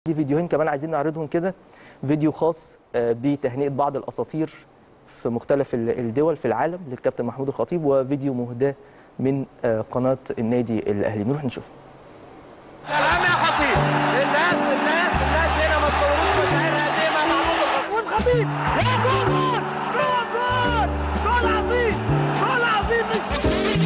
دي فيديوهين كمان عايزين نعرضهم كده فيديو خاص آه، بتهنئه بعض الاساطير في مختلف ال- الدول في العالم للكابتن محمود الخطيب وفيديو مهداه من آه، قناه النادي الاهلي نروح نشوف سلام يا خطيب الناس الناس الناس هنا ما تصوروش مشاعرها قد ايه مع محمود الخطيب والخطيب يا جول جول جول جول جول عظيم جول عظيم مش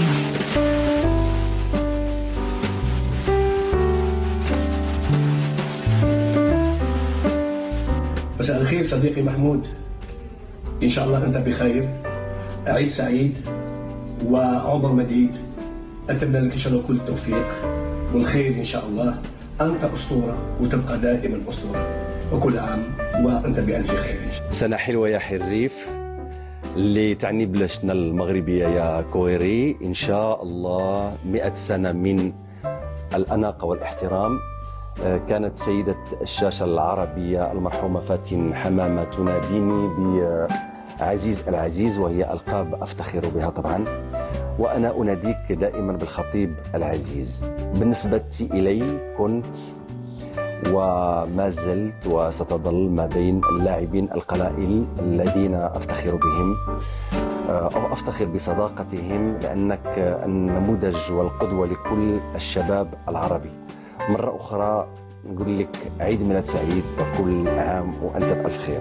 مساء الخير صديقي محمود إن شاء الله أنت بخير عيد سعيد وعمر مديد أتمنى لك إن شاء الله كل التوفيق والخير إن شاء الله أنت أسطورة وتبقى دائما أسطورة وكل عام وأنت بألف خير إن شاء الله سنة حلوة يا حريف اللي تعني بلشنا المغربية يا كويري إن شاء الله مئة سنة من الأناقة والاحترام آه، كانت سيدة الشاشة العربية المرحومة فاتن حمامة تناديني بعزيز العزيز وهي ألقاب أفتخر بها طبعا وأنا أناديك دائما بالخطيب العزيز بالنسبة إلي كنت وما زلت وستظل ما بين اللاعبين القلائل الذين افتخر بهم آه، او افتخر بصداقتهم لانك النموذج والقدوه لكل الشباب العربي. مره اخرى نقول لك عيد ميلاد سعيد وكل عام وانت بالف خير.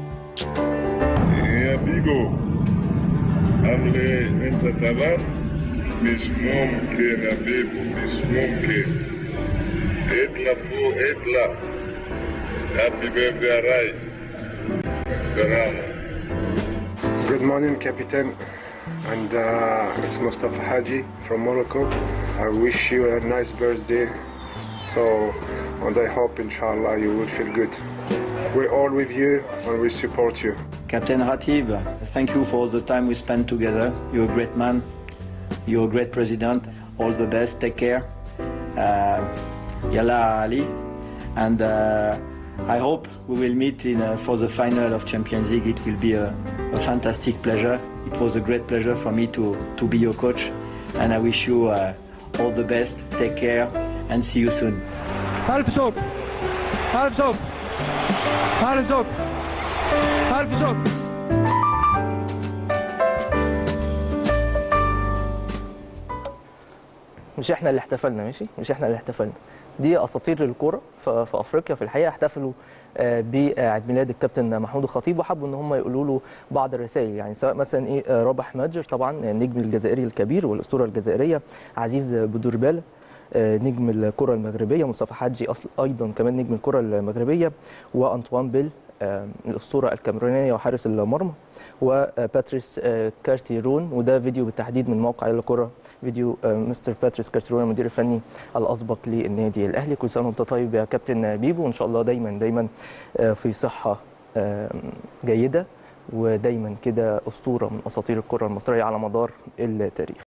يا بيجو عامل ايه انت تمام مش ممكن يا بيبو مش ممكن اطلع فوق اطلع هابي بيرثدي يا ريس السلامة Good morning, Captain. And uh, it's Mustafa Haji from Morocco. I wish you a nice birthday. So, and I hope, inshallah, you will feel good. We're all with you and we support you. Captain Ratib, thank you for the time we spent together. You're a great man. You're a great president. All the best. Take care. Uh, Yalla Ali. And uh, I hope we will meet in, uh, for the final of Champions League. It will be a, a fantastic pleasure. It was a great pleasure for me to, to be your coach. And I wish you uh, all the best. Take care and see you soon. ألف صوت ألف صوت ألف صوت ألف صوت مش احنا اللي احتفلنا ماشي مش احنا اللي احتفلنا دي اساطير الكوره ف- في افريقيا في الحقيقه احتفلوا آه، بعيد ميلاد الكابتن محمود الخطيب وحبوا ان هم يقولوا له بعض الرسائل يعني سواء مثلا ايه آه، رابح ماجر طبعا النجم الجزائري الكبير والاسطوره الجزائريه عزيز بودرباله آه، نجم الكره المغربيه مصطفى حجي اصل ايضا كمان نجم الكره المغربيه وانطوان بيل آه، الاسطوره الكاميرونيه وحارس المرمى وباتريس آه، كارتيرون وده فيديو بالتحديد من موقع الكره فيديو آه، مستر باتريس كارتيرون المدير الفني الاسبق للنادي الاهلي كل سنه وانت طيب يا كابتن بيبو وان شاء الله دايما دايما آه، في صحه آه، جيده ودايما كده اسطوره من اساطير الكره المصريه على مدار التاريخ